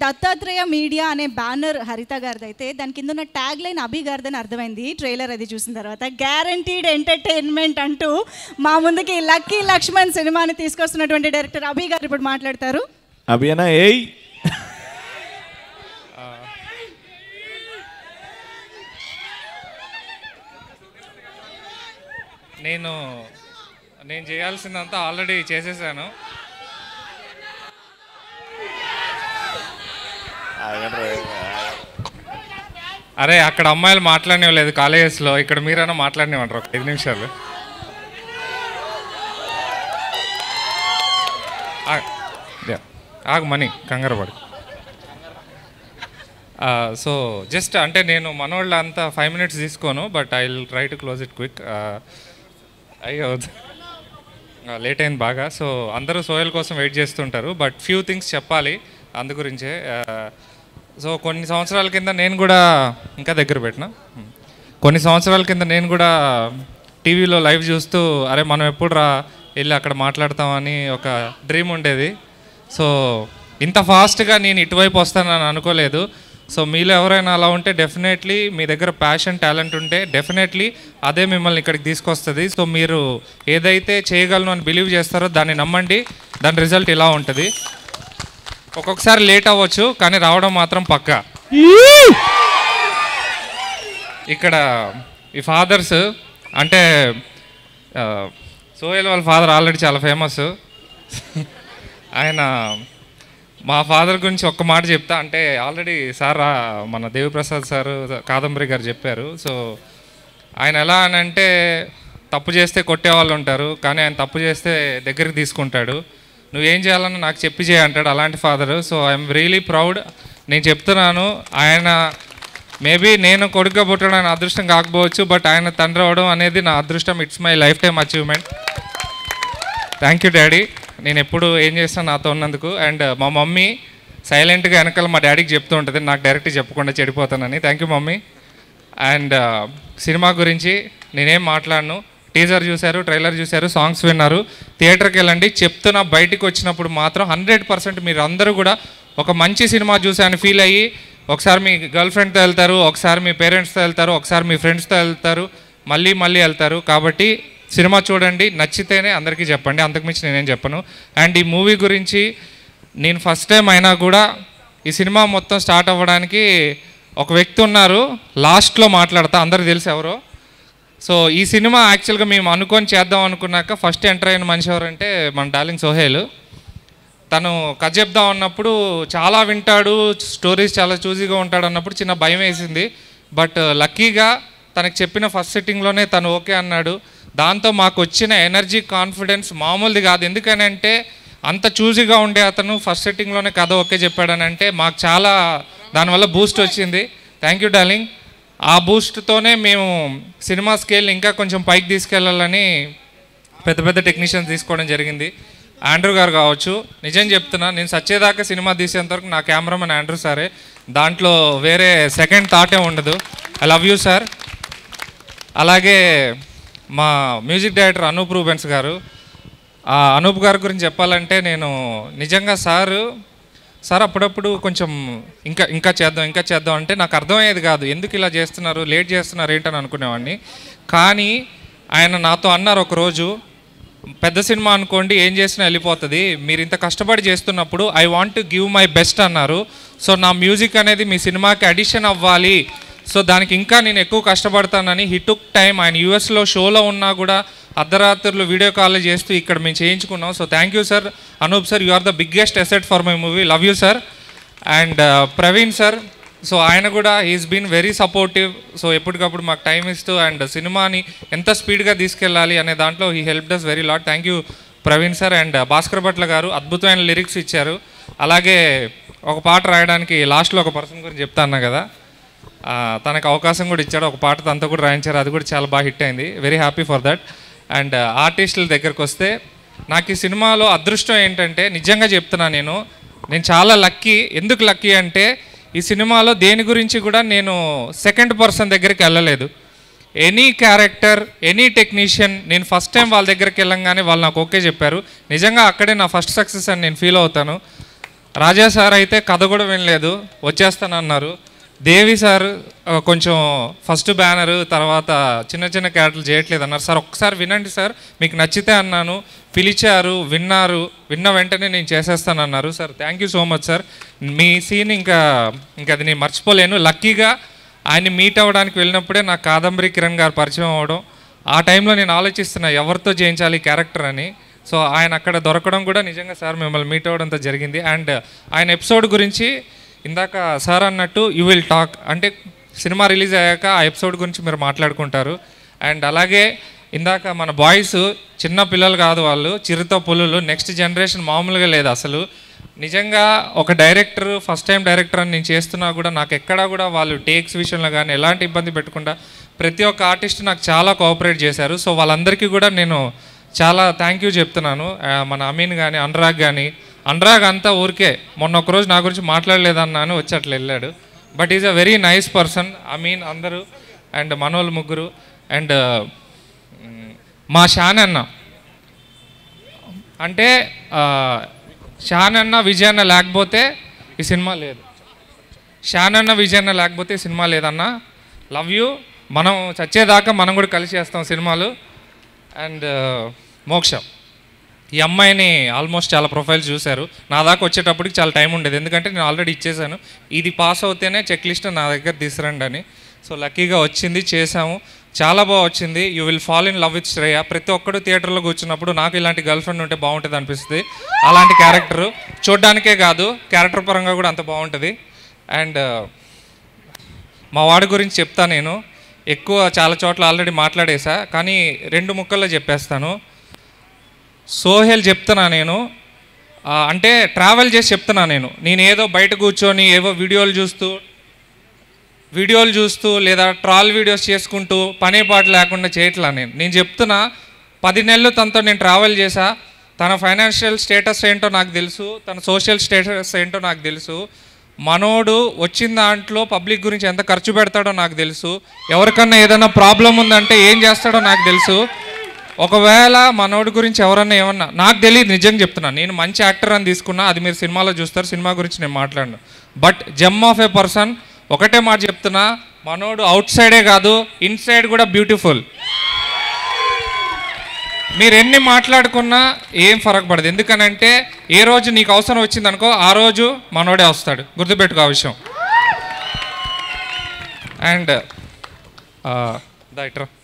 Dattatreya media అనే banner హరిత గారిది అయితే దాని కింద ఉన్న ట్యాగ్ లైన్ అభి గారిదని అర్థమైంది ట్రైలర్ అది చూసిన తర్వాత గ్యారంటీడ్ ఎంటర్టైన్మెంట్ అంటూ మా ముందుకి లక్కీ లక్ష్మణ్ సినిమాని తీసుకొస్తున్నటువంటి డైరెక్టర్ అభి గారు ఇప్పుడు మాట్లాడతారు అభియనా ఏయ్ నేను నేను చేయాల్సిందంతా ఆల్రెడీ చేసేసాను అరే అక్కడ అమ్మాయిలు మాట్లాడనివ్వలేదు కాలేజెస్లో ఇక్కడ మీరైనా మాట్లాడనివ్వంటారు ఒక ఐదు నిమిషాలు ఆ- యా. ఆగు మనీ కంగారు పడు సో జస్ట్ అంటే నేను మనోళ్ళ అంతా ఫైవ్ మినిట్స్ తీసుకోను but I will try to close it quick అయ్యో లేట్ అయింది బాగా సో అందరూ సోయల్ కోసం వెయిట్ చేస్తుంటారు బట్ ఫ్యూ థింగ్స్ చెప్పాలి అందు గురించే సో కొన్ని సంవత్సరాల కింద నేను కూడా ఇంకా దగ్గర పెట్టిన కొన్ని సంవత్సరాల కింద నేను కూడా టీవీలో లైవ్ చూస్తూ అరే మనం ఎప్పుడు రా వెళ్ళి అక్కడ మాట్లాడతామని ఒక డ్రీమ్ ఉండేది సో ఇంత ఫాస్ట్గా నేను ఇటువైపు వస్తానని అనుకోలేదు సో మీలో ఎవరైనా అలా ఉంటే డెఫినెట్లీ మీ దగ్గర ప్యాషన్ టాలెంట్ ఉంటే డెఫినెట్లీ అదే మిమ్మల్ని ఇక్కడికి తీసుకొస్తుంది సో మీరు ఏదైతే చేయగలను అని బిలీవ్ చేస్తారో దాన్ని నమ్మండి దాని రిజల్ట్ ఇలా ఉంటుంది ఒక్కొక్కసారి లేట్ అవ్వచ్చు కానీ రావడం మాత్రం పక్కా ఇక్కడ ఈ ఫాదర్స్ అంటే ఆ, సోహెల్ వాళ్ళ ఫాదర్ ఆల్రెడీ చాలా ఫేమస్ ఆయన మా ఫాదర్ గురించి ఒక్క మాట చెప్తా అంటే ఆల్రెడీ సార్ ఆ- మన దేవిప్రసాద్ సార్ కాదంబరి గారు చెప్పారు సో ఆయన ఎలా అని అంటే తప్పు చేస్తే కొట్టే వాళ్ళు ఉంటారు కానీ ఆయన తప్పు చేస్తే దగ్గరికి తీసుకుంటాడు నువ్వేం చేయాలని నాకు చెప్పి చేయ అంటాడు అలాంటి father so I'm really proud నేను చెప్తున్నాను ఆయన మేబీ నేను కొడుకుగా పుట్టడం ఆయన అదృష్టం కాకపోవచ్చు బట్ ఆయన తండ్రి అవడం అనేది నా అదృష్టం it's my lifetime achievement thank you daddy నేను ఎప్పుడు ఏం చేస్తాను నాతో ఉన్నందుకు అండ్ మా మమ్మీ సైలెంట్గా వెనకాల మా డాడీకి చెప్తూ ఉంటుంది నాకు డైరెక్ట్ చెప్పకుండా చెడిపోతానని thank you mummy and cinema గురించి నేనేం మాట్లాడను టీజర్ చూశారు ట్రైలర్ చూశారు సాంగ్స్ విన్నారు థియేటర్కి వెళ్ళండి చెప్తున్నా బయటికి వచ్చినప్పుడు మాత్రం హండ్రెడ్ పర్సెంట్ మీరు అందరూ కూడా ఒక మంచి సినిమా చూసాను ఫీల్ అయ్యి ఒకసారి మీ గర్ల్ ఫ్రెండ్తో వెళ్తారు ఒకసారి మీ పేరెంట్స్తో వెళ్తారు ఒకసారి మీ ఫ్రెండ్స్తో వెళ్తారు మళ్ళీ మళ్ళీ వెళ్తారు కాబట్టి సినిమా చూడండి నచ్చితేనే అందరికీ చెప్పండి అంతకుమించి నేనేం చెప్పను అండ్ ఈ మూవీ గురించి నేను ఫస్ట్ టైం అయినా కూడా ఈ సినిమా మొత్తం స్టార్ట్ అవ్వడానికి ఒక వ్యక్తి ఉన్నారు లాస్ట్లో మాట్లాడతా అందరికి తెలుసు ఎవరో సో ఈ సినిమా యాక్చువల్గా మేము అనుకొని చేద్దాం అనుకున్నాక ఫస్ట్ ఎంటర్ అయిన మనిషి ఎవరంటే మన డార్లింగ్ సోహేల్ తను కథ చెప్దాం అన్నప్పుడు చాలా వింటాడు స్టోరీస్ చాలా చూజీగా ఉంటాడు అన్నప్పుడు చిన్న భయం వేసింది బట్ లక్కీగా తనకు చెప్పిన ఫస్ట్ సిట్టింగ్లోనే తను ఓకే అన్నాడు దాంతో మాకు వచ్చిన ఎనర్జీ కాన్ఫిడెన్స్ మామూలుది కాదు ఎందుకనంటే అంత చూజీగా ఉండే అతను ఫస్ట్ సిట్టింగ్లోనే కథ ఓకే చెప్పాడనంటే మాకు చాలా దానివల్ల బూస్ట్ వచ్చింది థ్యాంక్ యూ డార్లింగ్ ఆ బూస్ట్తోనే మేము సినిమా స్కేల్ ఇంకా కొంచెం పైకి తీసుకెళ్ళాలని పెద్ద పెద్ద టెక్నీషియన్స్ తీసుకోవడం జరిగింది ఆండ్రూ గారు కావచ్చు నిజం చెప్తున్నా నేను సచ్చేదాకా సినిమా తీసేంత వరకు నా కెమెరామెన్ ఆండ్రూ సారే దాంట్లో వేరే సెకండ్ థాటే ఉండదు ఐ లవ్ యూ సార్ అలాగే మా మ్యూజిక్ డైరెక్టర్ అనూప్ రూబెన్స్ గారు ఆ అనూప్ గారి గురించి చెప్పాలంటే నేను నిజంగా సారు సార్ అప్పుడప్పుడు కొంచెం ఇంకా ఇంకా చేద్దాం ఇంకా చేద్దాం అంటే నాకు అర్థమయ్యేది కాదు ఎందుకు ఇలా చేస్తున్నారు లేట్ చేస్తున్నారు ఏంటని అనుకునేవాడిని కానీ ఆయన నాతో అన్నారు ఒకరోజు పెద్ద సినిమా అనుకోండి ఏం చేసినా వెళ్ళిపోతుంది మీరు ఇంత కష్టపడి చేస్తున్నప్పుడు I want to give my best అన్నారు సో నా మ్యూజిక్ అనేది మీ సినిమాకి అడిషన్ అవ్వాలి సో దానికి ఇంకా నేను ఎక్కువ కష్టపడతానని హిట్ టైం ఆయన యూఎస్లో షోలో ఉన్నా కూడా అర్ధరాత్రులు వీడియో కాల్ చేస్తూ ఇక్కడ మేము చేయించుకున్నాం so thank you sir Anoop sir you are the biggest asset for my movie love you sir and Praveen sir so ఆయన కూడా is been very supportive so ఎప్పటికప్పుడు మాకు టైం ఇస్తూ అండ్ సినిమాని ఎంత స్పీడ్గా తీసుకెళ్ళాలి అనే దాంట్లో he help does very lot thank you Praveen sir and Bhaskar Bhatla garu అద్భుతమైన లిరిక్స్ ఇచ్చారు అలాగే ఒక పాట రాయడానికి లాస్ట్లో ఒక పర్సన్ గురించి చెప్తా అన్నా కదా ఆ, తనకు అవకాశం కూడా ఇచ్చాడు ఒక పాట తనతో కూడా రాయించారు అది కూడా చాలా బాగా హిట్ అయింది very happy for that and ఆర్టిస్టుల దగ్గరకు వస్తే నాకు ఈ సినిమాలో అదృష్టం ఏంటంటే నిజంగా చెప్తున్నా నేను నేను చాలా లక్కీ ఎందుకు లక్కీ అంటే ఈ సినిమాలో దేని గురించి కూడా నేను సెకండ్ పర్సన్ దగ్గరికి వెళ్ళలేదు ఎనీ క్యారెక్టర్ ఎనీ టెక్నీషియన్ నేను ఫస్ట్ టైం వాళ్ళ దగ్గరికి వెళ్ళంగానే వాళ్ళు నాకు ఓకే చెప్పారు నిజంగా అక్కడే నా ఫస్ట్ సక్సెస్ అని నేను ఫీల్ అవుతాను రాజా సార్ అయితే కథ కూడా వినలేదు వచ్చేస్తానన్నారు దేవి సార్ ఆ, కొంచెం ఫస్ట్ బ్యానర్ తర్వాత చిన్న చిన్న క్యారెక్టర్లు చేయట్లేదు అన్నారు సార్ ఒక్కసారి వినండి సార్ మీకు నచ్చితే అన్నాను పిలిచారు విన్నారు విన్న వెంటనే నేను చేసేస్తానన్నారు sir thank you so much sir మీ సీన్ ఇంకా ఇంకా అది నేను మర్చిపోలేను లక్కీగా ఆయన్ని మీట్ అవ్వడానికి వెళ్ళినప్పుడే నాకు కాదంబరి కిరణ్ గారు పరిచయం అవ్వడం ఆ టైంలో నేను ఆలోచిస్తున్నా ఎవరితో చేయించాలి ఈ క్యారెక్టర్ అని సో ఆయన అక్కడ దొరకడం కూడా నిజంగా సార్ మిమ్మల్ని మీట్ అవ్వడంతో జరిగింది అండ్ ఆయన ఎపిసోడ్ గురించి ఇందాక సార్ అన్నట్టు యూ విల్ టాక్ అంటే సినిమా రిలీజ్ అయ్యాక ఆ ఎపిసోడ్ గురించి మీరు మాట్లాడుకుంటారు అండ్ అలాగే ఇందాక మన బాయ్స్ చిన్న పిల్లలు కాదు వాళ్ళు చిరుత పులులు నెక్స్ట్ జనరేషన్ మామూలుగా లేదు అసలు నిజంగా ఒక డైరెక్టర్ ఫస్ట్ టైం డైరెక్టర్ అని నేను చేస్తున్నా కూడా నాకు ఎక్కడా కూడా వాళ్ళు టేక్స్ విషయంలో కానీ ఎలాంటి ఇబ్బంది పెట్టకుండా ప్రతి ఒక్క ఆర్టిస్ట్ నాకు చాలా కోఆపరేట్ చేశారు సో వాళ్ళందరికీ కూడా నేను చాలా థ్యాంక్ యూ చెప్తున్నాను ఆ, మన అమీన్ కానీ అనురాగ్ కానీ అనురాగ్ అంతా ఊరికే మొన్న ఒక రోజు నా గురించి మాట్లాడలేదన్నాను వచ్చి అట్లా వెళ్ళాడు but is a very nice person Ameen అందరూ అండ్ మనోళ్ళు ముగ్గురు అండ్ మా షాన్ అన్న అంటే ఆ, షాన్ అన్న విజయ్ అన్న లేకపోతే ఈ సినిమా లేదు షాన్ అన్న విజయ్ అన్న లేకపోతే ఈ సినిమా లేదన్న లవ్ యూ మనం చచ్చేదాకా మనం కూడా కలిసి చేస్తాం సినిమాలు అండ్ మోక్ష ఈ అమ్మాయిని ఆల్మోస్ట్ చాలా ప్రొఫైల్స్ చూశారు నా దాకా వచ్చేటప్పటికి చాలా టైం ఉండేది ఎందుకంటే నేను ఆల్రెడీ ఇచ్చేసాను ఇది పాస్ అవుతేనే చెక్ లిస్ట్ నా దగ్గర తీసుకురండి అని సో లక్కీగా వచ్చింది చేసాము చాలా బాగా వచ్చింది you will fall in love with Shreya ప్రతి ఒక్కడు థియేటర్లో కూర్చున్నప్పుడు నాకు ఇలాంటి గర్ల్ ఫ్రెండ్ ఉంటే బాగుంటుంది అనిపిస్తుంది అలాంటి క్యారెక్టర్ చూడ్డానికే కాదు క్యారెక్టర్ పరంగా కూడా అంత బాగుంటుంది అండ్ మా వాడి గురించి చెప్తా నేను ఎక్కువ చాలా చోట్ల ఆల్రెడీ మాట్లాడేసా కానీ రెండు ముక్కల్లో చెప్పేస్తాను సోహెల్ చెప్తున్నా నేను ఆ, అంటే ట్రావెల్ చేసి చెప్తున్నా నేను నేను ఏదో బయట కూర్చొని ఏవో వీడియోలు చూస్తూ వీడియోలు చూస్తూ లేదా ట్రాల్ వీడియోస్ చేసుకుంటూ పనే పాట లేకుండా చేయట్లా నేను నేను చెప్తున్నా పది నెలలు తనతో నేను ట్రావెల్ చేశా తన ఫైనాన్షియల్ స్టేటస్ ఏంటో నాకు తెలుసు తన సోషల్ స్టేటస్ ఏంటో నాకు తెలుసు మనోడు వచ్చిన దాంట్లో పబ్లిక్ గురించి ఎంత ఖర్చు పెడతాడో నాకు తెలుసు ఎవరికన్నా ఏదైనా ప్రాబ్లం ఉందంటే ఏం చేస్తాడో నాకు తెలుసు ఒకవేళ మనోడి గురించి ఎవరన్నా ఏమన్నా నాకు తెలియదు నిజంగా చెప్తున్నా నేను మంచి యాక్టర్ అని తీసుకున్నా అది మీరు సినిమాలో చూస్తారు సినిమా గురించి నేను మాట్లాడను బట్ జమ్ ఆఫ్ ఏ పర్సన్ ఒకటే మాట చెప్తున్నా మనోడు అవుట్ సైడే కాదు ఇన్సైడ్ కూడా బ్యూటిఫుల్ మీరు ఎన్ని మాట్లాడుకున్నా ఏం ఫరక్ పడదు ఎందుకనంటే ఏ రోజు నీకు అవసరం వచ్చిందనుకో ఆ రోజు మనోడే వస్తాడు గుర్తుపెట్టుకో ఆ విషయం అండ్ దైట్రా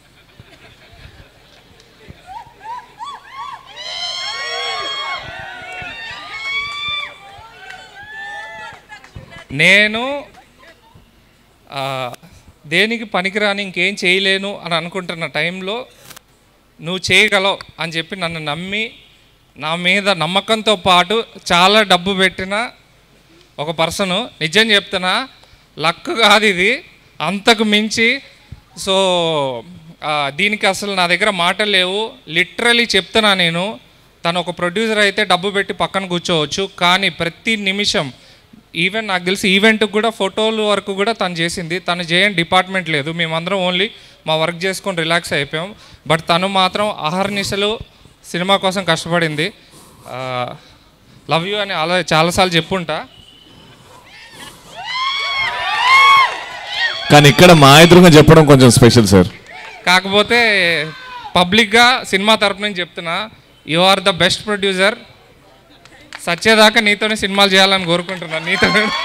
నేను ఆ, దేనికి పనికిరాని ఇంకేం చేయలేను అని అనుకుంటున్న టైంలో నువ్వు చేయగలవు అని చెప్పి నన్ను నమ్మి నా మీద నమ్మకంతో పాటు చాలా డబ్బు పెట్టిన ఒక పర్సను నిజం చెప్తున్నా లక్ కాదు ఇది అంతకు మించి సో ఆ, దీనికి అసలు నా దగ్గర మాటలు లేవు లిటరలీ చెప్తున్నా నేను తను ఒక ప్రొడ్యూసర్ అయితే డబ్బు పెట్టి పక్కన కూర్చోవచ్చు కానీ ప్రతి నిమిషం ఈవెన్ నాకు తెలిసి ఈవెంట్కి కూడా ఫోటోలు వరకు కూడా తను చేసింది తను చేయని డిపార్ట్మెంట్ లేదు మేమందరం ఓన్లీ మా వర్క్ చేసుకొని రిలాక్స్ అయిపోయాం బట్ తను మాత్రం అహర్నిశలు సినిమా కోసం కష్టపడింది లవ్ యూ అని అలా చాలాసార్లు చెప్పుంటా కానీ ఇక్కడ మా ఎదురుగా చెప్పడం కొంచెం స్పెషల్ సార్ కాకపోతే పబ్లిక్గా సినిమా తరపు నుంచి చెప్తున్నా you are the best producer సచ్చేదాకా నీతోనే సినిమాలు చేయాలని కోరుకుంటున్నాను నీతో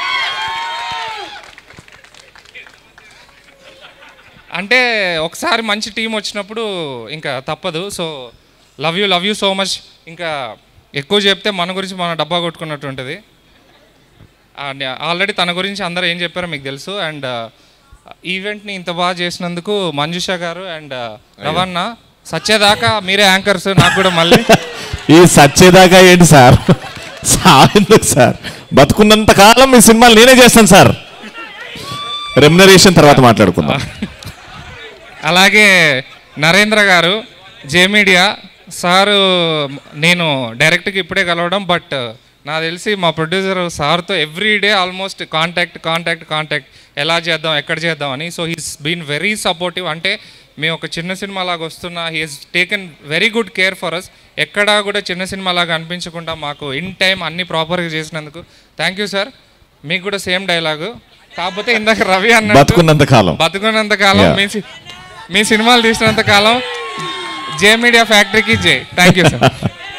అంటే ఒకసారి మంచి టీం వచ్చినప్పుడు ఇంకా తప్పదు so love you love you so much ఇంకా ఎక్కువ చెప్తే మన గురించి మన డబ్బా కొట్టుకున్నట్టు ఉంటుంది ఆల్రెడీ తన గురించి అందరూ ఏం చెప్పారో మీకు తెలుసు అండ్ ఈవెంట్ని ఇంత బాగా చేసినందుకు మంజుష గారు అండ్ రవణ సచ్చేదాకా మీరే యాంకర్స్ నాకు కూడా మళ్ళీ ఈ సచ్చేదాకా ఏంటి సార్ సార్ ఎందుకు సార్ బతుకున్నంత కాలం మీ సినిమాలు నేనే చేస్తాను సార్ రెమ్యునరేషన్ తర్వాత మాట్లాడుకుందాం అలాగే నరేంద్ర గారు జే మీడియా సారు నేను డైరెక్ట్గా ఇప్పుడే కలవడం బట్ నాకు తెలిసి మా ప్రొడ్యూసర్ సార్తో every day almost contact contact contact ఎలా చేద్దాం ఎక్కడ చేద్దాం అని so he's been very supportive అంటే మేము ఒక చిన్న సినిమా లాగా వస్తున్నా he has taken very good care for us ఎక్కడా కూడా చిన్న సినిమా లాగా అనిపించకుండా మాకు ఇన్ టైం అన్ని ప్రాపర్గా చేసినందుకు థ్యాంక్ యూ సార్ మీకు కూడా సేమ్ డైలాగు కాకపోతే ఇందాక రవి అన్నట్టు బతుకున్నంత కాలం బతుకున్నంత కాలం Yeah. మీ సి- మీ సినిమాలు తీసినంత కాలం జే మీడియా ఫ్యాక్టరీకి J thank you sir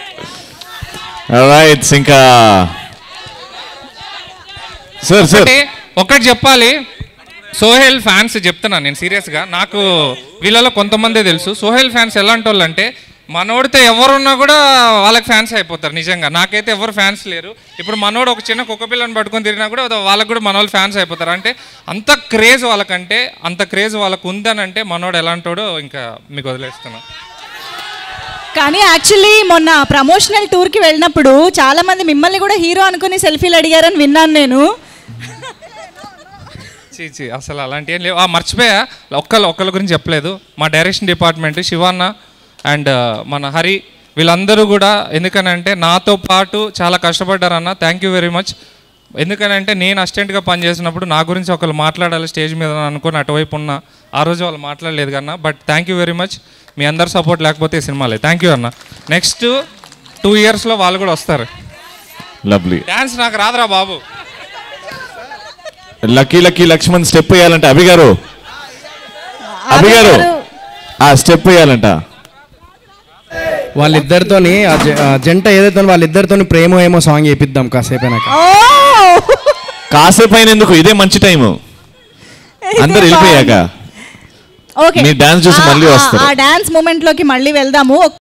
right ఇంకా సార్ సార్ ఒకటి ఒకటి చెప్పాలి సోహెల్ ఫ్యాన్స్ చెప్తున్నాను నేను సీరియస్గా నాకు వీళ్ళలో కొంతమందే తెలుసు సోహెల్ ఫ్యాన్స్ ఎలాంటి వాళ్ళు అంటే మనోడితో ఎవరున్నా కూడా వాళ్ళకి ఫ్యాన్స్ అయిపోతారు నిజంగా నాకైతే ఎవరు ఫ్యాన్స్ లేరు ఇప్పుడు మనోడు ఒక చిన్న కుక్క పిల్లని పట్టుకొని తిరిగినా కూడా వాళ్ళకి కూడా మన వాళ్ళు ఫ్యాన్స్ అయిపోతారు అంటే అంత క్రేజ్ వాళ్ళకంటే అంత క్రేజ్ వాళ్ళకు ఉందని అంటే మనోడు ఎలాంటోడో ఇంకా మీకు వదిలేస్తున్నాను కానీ యాక్చువల్లీ మొన్న ప్రమోషనల్ టూర్కి వెళ్ళినప్పుడు చాలా మంది మిమ్మల్ని కూడా హీరో అనుకుని సెల్ఫీలు అడిగారని విన్నాను నేను చీ చీ అసలు అలాంటి ఏం లేవు ఆ, మర్చిపోయా ఒక్కళ్ళు ఒక్కళ్ళ గురించి చెప్పలేదు మా డైరెక్షన్ డిపార్ట్మెంట్ శివన్న అండ్ మన హరి వీళ్ళందరూ కూడా ఎందుకనంటే నాతో పాటు చాలా కష్టపడ్డారన్న థ్యాంక్ యూ వెరీ మచ్ ఎందుకనంటే నేను అసిస్టెంట్గా పనిచేసినప్పుడు నా గురించి ఒకళ్ళు మాట్లాడాలి స్టేజ్ మీద అని అనుకుని అటువైపు ఉన్న ఆ రోజు వాళ్ళు మాట్లాడలేదు కన్నా but thank you very much మీ అందరి సపోర్ట్ లేకపోతే ఈ సినిమాలే థ్యాంక్ యూ అన్న నెక్స్ట్ టూ ఇయర్స్లో వాళ్ళు కూడా వస్తారు లవ్లీ డ్యాన్స్ నాకు రాదురా బాబు లక్కీ లక్కీ లక్ష్మణ్ స్టెప్ వేయాలంట అభి గారు అభి గారు ఆ స్టెప్ వేయాలంట వాళ్ళిద్దరితోని ఆ జ- ఆ జంట ఏదైతే ఉందో వాళ్ళిద్దరితోని ప్రేమ ఏమో సాంగ్ చేపిద్దాం కాసేపు అయినాక ఓ కాసేపు అయిన ఎందుకు ఇదే మంచి టైం అందరు వెళ్ళిపోయాక ఓకే మీ dance చూసి మళ్ళీ వస్తారు. ఆ డాన్స్ మూమెంట్ లోకి మళ్ళీ వెళ్దాము